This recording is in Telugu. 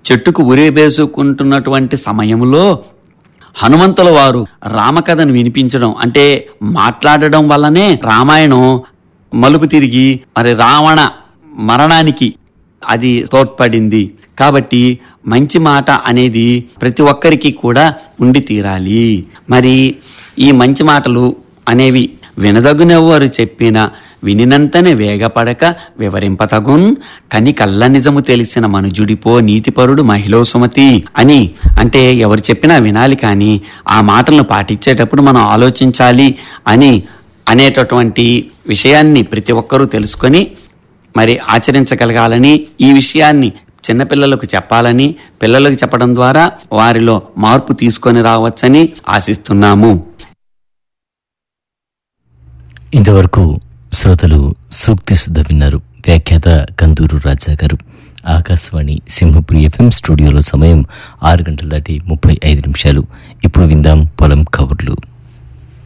చెట్టుకు ఉరేబేసుకుంటున్నటువంటి సమయంలో హనుమంతుల వారు రామకథను వినిపించడం అంటే మాట్లాడడం వల్లనే రామాయణం మలుపు తిరిగి మరి రావణ మరణానికి అది తోడ్పడింది కాబట్టి మంచి మాట అనేది ప్రతి ఒక్కరికి కూడా ఉండి తీరాలి మరి ఈ మంచి మాటలు అనేవి వినదగునెవ్వరు చెప్పిన వినినంతనే వేగపడక వివరింపతగున్ కని కళ్ళ నిజము తెలిసిన మనుజుడిపో నీతిపరుడు మహిళ సుమతి అని అంటే ఎవరు చెప్పినా వినాలి కానీ ఆ మాటలను పాటించేటప్పుడు మనం ఆలోచించాలి అని అనేటటువంటి విషయాన్ని ప్రతి ఒక్కరూ తెలుసుకొని మరి ఆచరించగలగాలని ఈ విషయాన్ని చిన్నపిల్లలకు చెప్పాలని పిల్లలకు చెప్పడం ద్వారా వారిలో మార్పు తీసుకొని రావచ్చని ఆశిస్తున్నాము ఇంతవరకు శ్రోతలు సూక్తి శుద్ధ విన్నారు వ్యాఖ్యాత కందూరు రాజా గారు ఆకాశవాణి సింహపురి ఎఫ్ఎం స్టూడియోలో సమయం ఆరు గంటల దాటి ముప్పై ఐదు నిమిషాలు ఇప్పుడు విందాం పొలం కబుర్లు